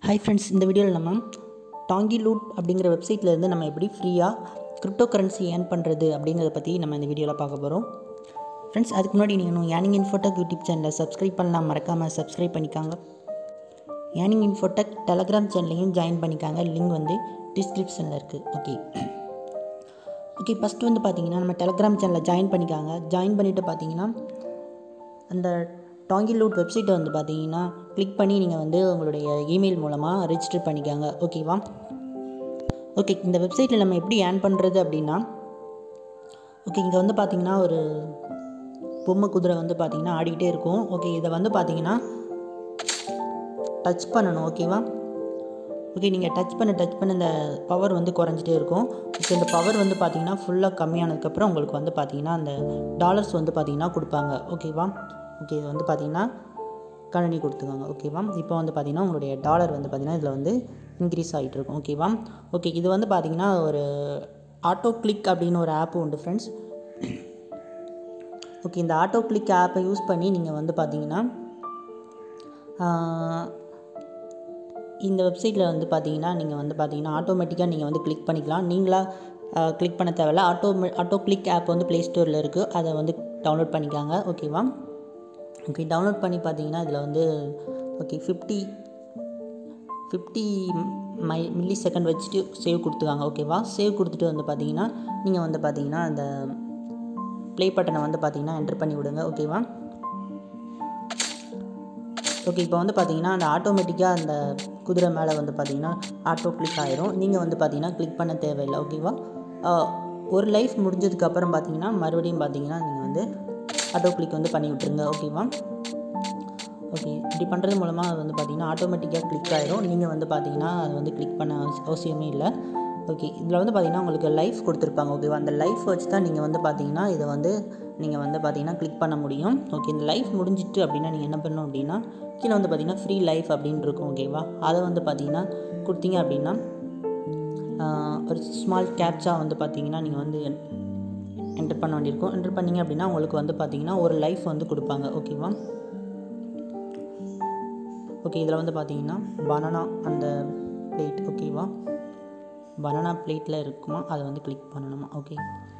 hi friends இந்த வீடியோவில் நம்ம டாங்கி லூட் அப்படிங்கிற வெப்சைட்லேருந்து நம்ம எப்படி ஃப்ரீயாக கிரிப்டோ கரன்சி ஏர்ன் பண்ணுறது அப்படிங்கிறத பற்றி நம்ம இந்த வீடியோவில் பார்க்க போகிறோம் ஃப்ரெண்ட்ஸ் அதுக்கு முன்னாடி நீங்கள் இன்னும் ஏனிங் இன்ஃபோடெக் யூடியூப் சேனலை சப்ஸ்கிரைப் பண்ணலாம் மறக்காமல் சப்ஸ்கிரைப் பண்ணிக்காங்க ஏனிங் இன்ஃபோடெக் டெலகிராம் சேனலையும் ஜாயின் பண்ணிக்காங்க லிங்க் வந்து டிஸ்கிரிப்ஷனில் இருக்குது ஓகே ஓகே ஃபஸ்ட்டு வந்து பார்த்தீங்கன்னா நம்ம டெலகிராம் சேனலில் ஜாயின் பண்ணிக்காங்க ஜாயின் பண்ணிவிட்டு பார்த்தீங்கன்னா அந்த டாங்கி லூட் வெப்சைட்டை வந்து பார்த்தீங்கன்னா கிளிக் பண்ணி நீங்கள் வந்து உங்களுடைய இமெயில் மூலமாக ரெஜிஸ்டர் பண்ணிக்காங்க ஓகேவா ஓகே இந்த வெப்சைட்டில் நம்ம எப்படி ஏர்ன் பண்ணுறது அப்படின்னா ஓகே இங்கே வந்து பார்த்தீங்கன்னா ஒரு பொம்மை குதிரை வந்து பார்த்தீங்கன்னா ஆடிக்கிட்டே இருக்கும் ஓகே இதை வந்து பார்த்தீங்கன்னா டச் பண்ணணும் ஓகேவா ஓகே நீங்கள் டச் பண்ண டச் பண்ண இந்த பவர் வந்து குறைஞ்சிட்டே இருக்கும் ஓகே இந்த பவர் வந்து பார்த்தீங்கன்னா ஃபுல்லாக கம்மியானதுக்கப்புறம் உங்களுக்கு வந்து பார்த்தீங்கன்னா அந்த டாலர்ஸ் வந்து பார்த்தீங்கன்னா கொடுப்பாங்க ஓகேவா ஓகே இது வந்து பார்த்தீங்கன்னா கழனி கொடுத்துக்கோங்க ஓகேவா இப்போ வந்து பார்த்தீங்கன்னா உங்களுடைய டாலர் வந்து பார்த்தீங்கன்னா இதில் வந்து இன்க்ரீஸ் ஆகிட்டு இருக்கும் ஓகேவா ஓகே இது வந்து பார்த்தீங்கன்னா ஒரு ஆட்டோ கிளிக் அப்படின்னு ஒரு ஆப் உண்டு ஃப்ரெண்ட்ஸ் ஓகே இந்த ஆட்டோ கிளிக் ஆப்பை யூஸ் பண்ணி நீங்கள் வந்து பார்த்தீங்கன்னா இந்த வெப்சைட்டில் வந்து பார்த்தீங்கன்னா நீங்கள் வந்து பார்த்தீங்கன்னா ஆட்டோமேட்டிக்காக நீங்கள் வந்து கிளிக் பண்ணிக்கலாம் நீங்களாக கிளிக் பண்ண தேவையில்ல ஆட்டோ ஆட்டோ கிளிக் ஆப் வந்து ப்ளே ஸ்டோரில் இருக்குது அதை வந்து டவுன்லோட் பண்ணிக்காங்க ஓகேவா ஓகே டவுன்லோட் பண்ணி பார்த்தீங்கன்னா இதில் வந்து okay fifty fifty my millisecond வச்சுட்டு சேவ் கொடுத்துக்காங்க ஓகேவா சேவ் கொடுத்துட்டு வந்து பார்த்தீங்கன்னா நீங்கள் வந்து பார்த்தீங்கன்னா அந்த ப்ளே பட்டனை வந்து பார்த்தீங்கன்னா என்ட்ரு பண்ணி விடுங்க ஓகேவா ஓகே இப்போ வந்து பார்த்தீங்கன்னா அந்த ஆட்டோமேட்டிக்காக அந்த குதிரை மேலே வந்து பார்த்தீங்கன்னா ஆட்டோ கிளிக் ஆயிரும் நீங்கள் வந்து பார்த்தீங்கன்னா கிளிக் பண்ண தேவையில்லை ஓகேவா ஒரு லைஃப் முடிஞ்சதுக்கப்புறம் பார்த்தீங்கன்னா மறுபடியும் பார்த்தீங்கன்னா நீங்கள் வந்து ஆட்டோ கிளிக் வந்து பண்ணி விட்ருங்க ஓகேவா ஓகே இப்படி பண்ணுறது மூலமாக அது வந்து பார்த்தீங்கன்னா ஆட்டோமேட்டிக்காக கிளிக் ஆயிரும் நீங்கள் வந்து பார்த்தீங்கன்னா அது வந்து கிளிக் பண்ண அவசியமே இல்லை ஓகே இதில் வந்து பார்த்தீங்கன்னா உங்களுக்கு லைஃப் கொடுத்துருப்பாங்க ஓகேவா அந்த லைஃப் வச்சு தான் நீங்கள் வந்து பார்த்தீங்கன்னா இதை வந்து நீங்கள் வந்து பார்த்தீங்கன்னா கிளிக் பண்ண முடியும் ஓகே இந்த லைஃப் முடிஞ்சிட்டு அப்படின்னா நீங்கள் என்ன பண்ணணும் அப்படின்னா கீழே வந்து பார்த்தீங்கன்னா ஃப்ரீ லைஃப் அப்படின்னு இருக்கும் ஓகேவா அதை வந்து பார்த்தீங்கன்னா கொடுத்தீங்க அப்படின்னா ஒரு ஸ்மால் கேப்சா வந்து பார்த்தீங்கன்னா நீங்கள் வந்து என்டர் பண்ண வேண்டியிருக்கும் என்டர் பண்ணிங்க அப்படின்னா உங்களுக்கு வந்து பார்த்தீங்கன்னா ஒரு லைஃப் வந்து கொடுப்பாங்க ஓகேவா ஓகே இதில் வந்து பார்த்தீங்கன்னா பனானா அந்த பிளேட் ஓகேவா பனானா பிளேட்டில் இருக்குமா அதை வந்து கிளிக் பண்ணணுமா ஓகே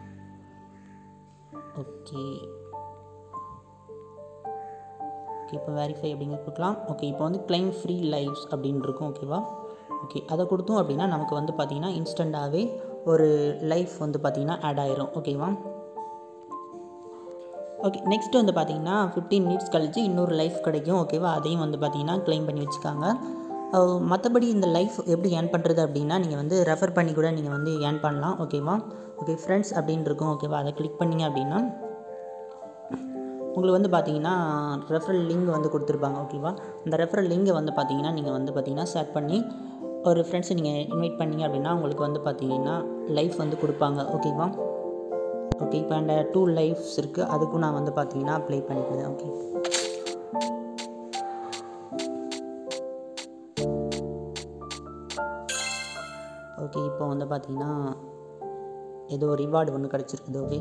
ஓகே ஓகே இப்போ வெரிஃபை அப்படிங்கிறது கொடுக்கலாம் ஓகே இப்போ வந்து கிளைம் ஃப்ரீ லைவ்ஸ் அப்படின்னு இருக்கும் ஓகேவா ஓகே அதை கொடுத்தோம் அப்படின்னா நமக்கு வந்து பார்த்திங்கன்னா இன்ஸ்டண்ட்டாகவே ஒரு லைஃப் வந்து பார்த்திங்கன்னா ஆட் ஆயிரும் ஓகேவா ஓகே நெக்ஸ்ட் வந்து பார்த்தீங்கன்னா ஃபிஃப்டீன் மினிட்ஸ் கழிச்சு இன்னொரு லைஃப் கிடைக்கும் ஓகேவா அதையும் வந்து பார்த்தீங்கன்னா க்ளைம் பண்ணி வச்சுக்காங்க மற்றபடி இந்த லைஃப் எப்படி ஏர்ன் பண்ணுறது அப்படின்னா நீங்கள் வந்து ரெஃபர் பண்ணி கூட நீங்கள் வந்து ஏர்ன் பண்ணலாம் ஓகேவா ஓகே ஃப்ரெண்ட்ஸ் அப்படின்னு இருக்கும் ஓகேவா அதை கிளிக் பண்ணிங்க அப்படின்னா உங்களுக்கு வந்து பார்த்தீங்கன்னா ரெஃபரல் லிங்க் வந்து கொடுத்துருப்பாங்க ஓகேவா இந்த ரெஃபரல் லிங்கை வந்து பார்த்தீங்கன்னா நீங்கள் வந்து பார்த்தீங்கன்னா ஷேர் பண்ணி ஒரு ஃப்ரெண்ட்ஸை நீங்கள் இன்வைட் பண்ணீங்க அப்படின்னா உங்களுக்கு வந்து பார்த்தீங்கன்னா லைஃப் வந்து கொடுப்பாங்க ஓகேவா ஓகே இப்போ அந்த டூ லைஃப்ஸ் இருக்குது அதுக்கும் நான் வந்து பார்த்தீங்கன்னா ப்ளே பண்ணிக்கிறேன் ஓகே ஓகே இப்போ வந்து பார்த்தீங்கன்னா ஏதோ ரிவார்டு ஒன்று கிடச்சிருக்குது ஓகே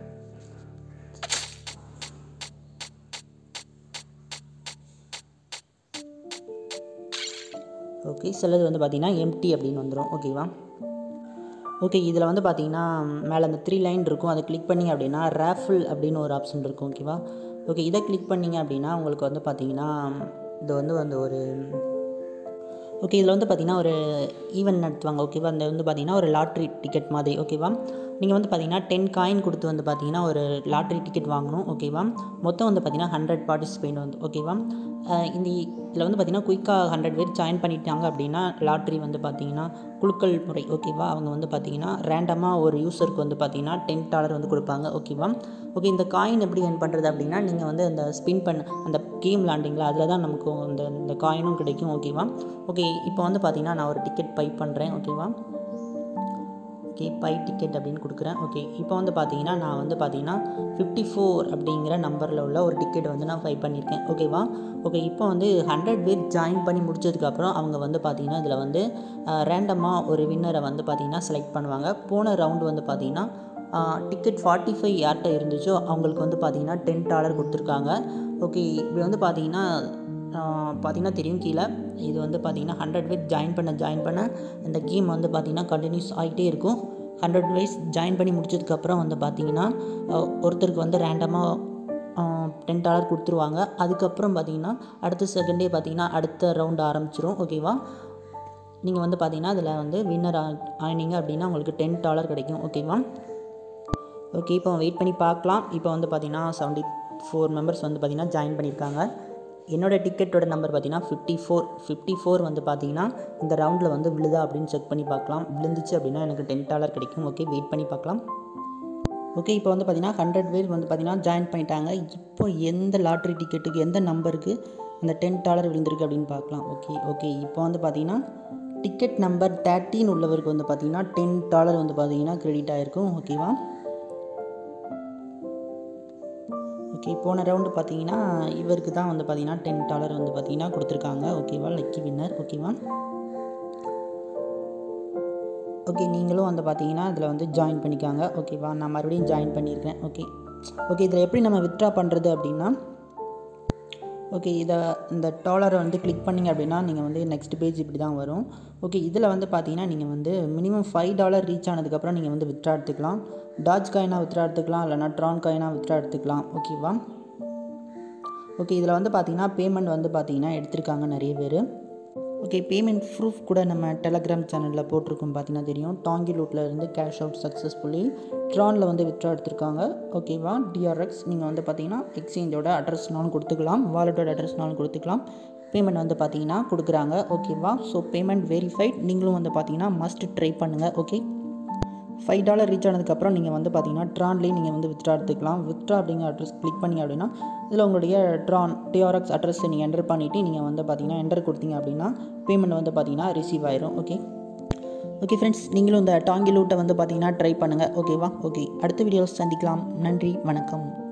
ஓகே சிலது வந்து பார்த்திங்கன்னா எம்டி அப்படின்னு வந்துடும் ஓகேவா ஓகே இதில் வந்து பார்த்தீங்கன்னா மேலே அந்த த்ரீ லைன் இருக்கும் அதை கிளிக் பண்ணிங்க அப்படின்னா ரேஃபிள் அப்படின்னு ஒரு ஆப்ஷன் இருக்கும் ஓகேவா ஓகே இதை கிளிக் பண்ணிங்க அப்படின்னா உங்களுக்கு வந்து பார்த்தீங்கன்னா இது வந்து வந்து ஒரு ஓகே இதில் வந்து பார்த்திங்கன்னா ஒரு ஈவெண்ட் நடத்துவாங்க ஓகேவா அந்த வந்து பார்த்திங்கன்னா ஒரு லாட்ரி டிக்கெட் மாதிரி ஓகேவா நீங்கள் வந்து பார்த்தீங்கன்னா டென் காயின் கொடுத்து வந்து பார்த்தீங்கன்னா ஒரு லாட்ரி டிக்கெட் வாங்கணும் ஓகேவா மொத்தம் வந்து பார்த்தீங்கன்னா ஹண்ட்ரட் பார்ட்டிசிபேட் வந்து ஓகேவா இந்த இதில் வந்து பார்த்திங்கன்னா குயிக்காக ஹண்ட்ரட் பேர் ஜாயின் பண்ணிட்டாங்க அப்படின்னா லாட்ரி வந்து பார்த்திங்கன்னா குழுக்கள் முறை ஓகேவா அவங்க வந்து பார்த்திங்கன்னா ரேண்டமாக ஒரு யூஸருக்கு வந்து பார்த்திங்கன்னா டென் டாலர் வந்து கொடுப்பாங்க ஓகேவா ஓகே இந்த காயின் எப்படி ஏர்ன் பண்ணுறது அப்படின்னா நீங்கள் வந்து அந்த ஸ்பின் பண்ண அந்த கேம் விளாண்டிங்களா அதில் தான் நமக்கு அந்த இந்த காயினும் கிடைக்கும் ஓகேவா ஓகே இப்போ வந்து பார்த்திங்கன்னா நான் ஒரு டிக்கெட் பை பண்ணுறேன் ஓகேவா ஓகே பை டிக்கெட் அப்படின்னு கொடுக்குறேன் ஓகே இப்போ வந்து பார்த்தீங்கன்னா நான் வந்து பார்த்தீங்கன்னா ஃபிஃப்டி ஃபோர் அப்படிங்கிற நம்பரில் உள்ள ஒரு டிக்கெட் வந்து நான் பை பண்ணியிருக்கேன் ஓகேவா ஓகே இப்போ வந்து ஹண்ட்ரட் பேர் ஜாயின் பண்ணி முடிச்சதுக்கப்புறம் அவங்க வந்து பார்த்திங்கன்னா இதில் வந்து ரேண்டமாக ஒரு வின்னரை வந்து பார்த்திங்கன்னா செலக்ட் பண்ணுவாங்க போன ரவுண்டு வந்து பார்த்திங்கன்னா டிக்கெட் ஃபார்ட்டி ஃபைவ் யார்கிட்ட இருந்துச்சோ அவங்களுக்கு வந்து பார்த்திங்கன்னா டென் டாலர் கொடுத்துருக்காங்க ஓகே இப்படி வந்து பார்த்திங்கன்னா பார்த்தீங்கன்னா தெரியும் கீழே இது வந்து பார்த்தீங்கன்னா ஹண்ட்ரட் weight ஜாயின் பண்ண ஜாயின் பண்ண இந்த கேம் வந்து பார்த்தீங்கன்னா கண்டினியூஸ் ஆகிட்டே இருக்கும் ஹண்ட்ரட் வைஸ் ஜாயின் பண்ணி முடிச்சதுக்கப்புறம் வந்து பார்த்தீங்கன்னா அஹ், ஒருத்தருக்கு வந்து ரேண்டமாக டென் டாலர் கொடுத்துருவாங்க அதுக்கப்புறம் பார்த்தீங்கன்னா அடுத்த செகண்டே பார்த்தீங்கன்னா அடுத்த ரவுண்ட் ஆரம்பிச்சிரும் ஓகேவா நீங்கள் வந்து பார்த்தீங்கன்னா அதில் வந்து வின்னர் ஆனீங்க அப்படின்னா உங்களுக்கு டென் டாலர் கிடைக்கும் ஓகேவா ஓகே இப்போ வெயிட் பண்ணி பார்க்கலாம் இப்போ வந்து பார்த்தீங்கன்னா செவன்ட்டி ஃபோர் மெம்பர்ஸ் வந்து பார்த்தீங்கன்னா ஜாயின் பண்ணியிருக்காங்க என்னோடய டிக்கெட்டோட நம்பர் பார்த்தீங்கன்னா ஃபிஃப்டி ஃபோர் ஃபிஃப்டி ஃபோர் வந்து பார்த்தீங்கன்னா இந்த ரவுண்டில் வந்து விழுதா அப்படின்னு செக் பண்ணி பார்க்கலாம் விழுந்துச்சு அப்படின்னா எனக்கு டென் டாலர் கிடைக்கும் ஓகே வெயிட் பண்ணி பார்க்கலாம் ஓகே இப்போ வந்து பார்த்தீங்கன்னா ஹண்ட்ரட் பேர் வந்து பார்த்தீங்கன்னா ஜாயின் பண்ணிட்டாங்க இப்போ எந்த லாட்ரி டிக்கெட்டுக்கு எந்த நம்பருக்கு அந்த டென் டாலர் விழுந்திருக்கு அப்படின்னு பார்க்கலாம் ஓகே ஓகே இப்போ வந்து பார்த்தீங்கன்னா டிக்கெட் நம்பர் தேர்ட்டின் உள்ளவருக்கு வந்து பார்த்தீங்கன்னா டென் டாலர் வந்து பார்த்தீங்கன்னா கிரெடிட் ஆகிருக்கும் ஓகேவா ஓகே போன ரவுண்டு பார்த்தீங்கன்னா இவருக்கு தான் வந்து பார்த்தீங்கன்னா டென் டாலர் வந்து பார்த்தீங்கன்னா கொடுத்துருக்காங்க ஓகேவா லக்கி வின்னர் ஓகேவா ஓகே நீங்களும் வந்து பார்த்தீங்கன்னா இதில் வந்து ஜாயின் பண்ணிக்காங்க ஓகேவா நான் மறுபடியும் ஜாயின் பண்ணியிருக்கேன் ஓகே ஓகே இதில் எப்படி நம்ம வித்ட்ரா பண்ணுறது அப்படின்னா ஓகே இதை இந்த டாலரை வந்து கிளிக் பண்ணிங்க அப்படின்னா நீங்கள் வந்து நெக்ஸ்ட் பேஜ் இப்படி தான் வரும் ஓகே இதில் வந்து பார்த்தீங்கன்னா நீங்கள் வந்து மினிமம் ஃபைவ் டாலர் ரீச் ஆனதுக்கப்புறம் நீங்கள் வந்து வித்ட்ரா எடுத்துக்கலாம் டாஜ் காயினாக வித்ட்ரா எடுத்துக்கலாம் இல்லைனா ட்ரான் காயினாக வித்ட்ரா எடுத்துக்கலாம் ஓகேவா ஓகே இதில் வந்து பார்த்தீங்கன்னா பேமெண்ட் வந்து பார்த்தீங்கன்னா எடுத்திருக்காங்க நிறைய பேர் ஓகே பேமெண்ட் ப்ரூஃப் கூட நம்ம டெலகிராம் சேனலில் போட்டிருக்கோம் பார்த்தீங்கன்னா தெரியும் டாங்கி லூட்டில் இருந்து கேஷ் அவுட் சக்ஸஸ்ஃபுல்லி ட்ரானில் வந்து வித்ட்ரா எடுத்திருக்காங்க ஓகேவா டிஆர்எக்ஸ் நீங்கள் வந்து பார்த்தீங்கன்னா எக்ஸ்சேஞ்சோட அட்ரஸ்னாலும் கொடுத்துக்கலாம் வாலெட்டோட அட்ரஸ்னாலும் கொடுத்துக்கலாம் பேமெண்ட் வந்து பார்த்தீங்கன்னா கொடுக்குறாங்க ஓகேவா ஸோ பேமெண்ட் வெரிஃபைட் நீங்களும் வந்து பார்த்தீங்கன்னா மஸ்ட் ட்ரை பண்ணுங்கள் ஓகே ஃபைவ் டாலர் ரீச் ஆனதுக்கப்புறம் நீங்கள் வந்து பார்த்தீங்கன்னா ட்ரான்லேயே நீங்கள் வந்து வித்ட்ரா எடுத்துக்கலாம் வித்ட்ரா அப்படிங்கிற அட்ரஸ் கிளிக் பண்ணி அப்படின்னா இதில் உங்களுடைய ட்ரான் டிஆர்எக்ஸ் அட்ரஸை நீங்கள் என்டர் பண்ணிவிட்டு நீங்கள் வந்து பார்த்தீங்கன்னா என்டர் கொடுத்தீங்க அப்படின்னா பேமெண்ட் வந்து பார்த்தீங்கன்னா ரிசீவ் ஆயிரும் ஓகே ஓகே ஃப்ரெண்ட்ஸ் நீங்களும் இந்த டாங்கி லூட்டை வந்து பார்த்தீங்கன்னா ட்ரை பண்ணுங்கள் ஓகேவா ஓகே அடுத்த வீடியோவில் சந்திக்கலாம் நன்றி வணக்கம்